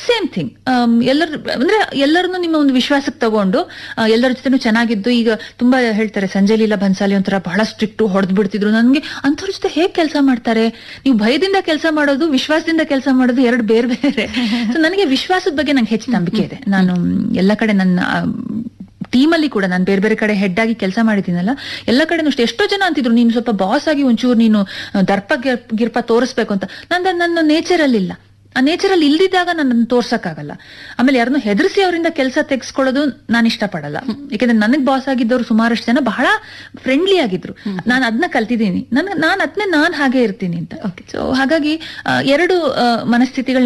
same thing ಎಲ್ಲರ ಅಂದ್ರೆ ಎಲ್ಲರನ್ನು ನಿಮ್ಮ ಒಂದು ವಿಶ್ವಾಸಕ್ಕೆ ತಗೊಂಡು ಆ, ಎಲ್ಲರ ಜೊತೆನೂ ಚೆನ್ನಾಗಿದ್ದು ಈಗ ತುಂಬಾ ಹೇಳ್ತಾರೆ ಸಂಜಯ್ ಲೀಲಾ ಬನ್ಸಾಲಿ ಒಂಥರ ಬಹಳ ಸ್ಟ್ರಿಕ್ಟ್ ಹೊಡೆದ್ ಬಿಡ್ತಿದ್ರು ನನ್ಗೆ ಅಂಥವ್ರ ಜೊತೆ ಹೇಗ್ ಕೆಲಸ ಮಾಡ್ತಾರೆ ನೀವು ಭಯದಿಂದ ಕೆಲಸ ಮಾಡೋದು ವಿಶ್ವಾಸದಿಂದ ಕೆಲಸ ಮಾಡೋದು ಎರಡು ಬೇರೆ ಬೇರೆ ಸೊ ನನಗೆ ವಿಶ್ವಾಸದ ಬಗ್ಗೆ ನಂಗೆ ಹೆಚ್ಚು ನಂಬಿಕೆ ಇದೆ ನಾನು ಮ್, ಎಲ್ಲ ಕಡೆ ನನ್ನ ಟೀಮಲ್ಲಿ ಕೂಡ ನಾನು ಬೇರೆ ಬೇರೆ ಕಡೆ ಹೆಡ್ ಆಗಿ ಕೆಲಸ ಮಾಡಿದ್ದೀನಲ್ಲ ಎಲ್ಲ ಕಡೆನೂ ಅಷ್ಟೇ ಎಷ್ಟೋ ಜನ ಅಂತಿದ್ರು ನೀನು ಸ್ವಲ್ಪ ಬಾಸ್ ಆಗಿ ಒಂಚೂರು ನೀನು ಆ, ದರ್ಪ ಗಿರ್ಪ್- ಗಿರ್ಪ ತೋರಿಸ್ಬೇಕು ಅಂತ ನಂದು ನನ್ನ ನೇಚರಲ್ಲಿ ಇಲ್ಲ ಆ ನೇಚರಲ್ಲಿ ಇಲ್ದಿದ್ದಾಗ ನನ್ನ ತೋರ್ಸಕ್ಕಾಗಲ್ಲ ಆಮೇಲೆ ಯಾರನ್ನು ಹೆದರ್ಸಿ ಅವರಿಂದ ಕೆಲಸ ತೆಗೆಸ್ಕೊಳ್ಳೋದು ನಾನು ಇಷ್ಟಪಡಲ್ಲ ಯಾಕಂದ್ರೆ ನನಗ್ ಬಾಸ್ ಆಗಿದ್ದವರು ಸುಮಾರಷ್ಟು ಜನ ಬಹಳ ಫ್ರೆಂಡ್ಲಿ ಆಗಿದ್ರು ನಾನು ಅದನ್ನ ಕಲ್ತಿದ್ದೀನಿ ನನ್ ನಾನು ಅದನ್ನೇ ನಾನ್ ಹಾಗೆ ಇರ್ತೀನಿ ಅಂತ ಸೊ ಹಾಗಾಗಿ ಆ, ಎರಡು ಮನಸ್ಥಿತಿಗಳು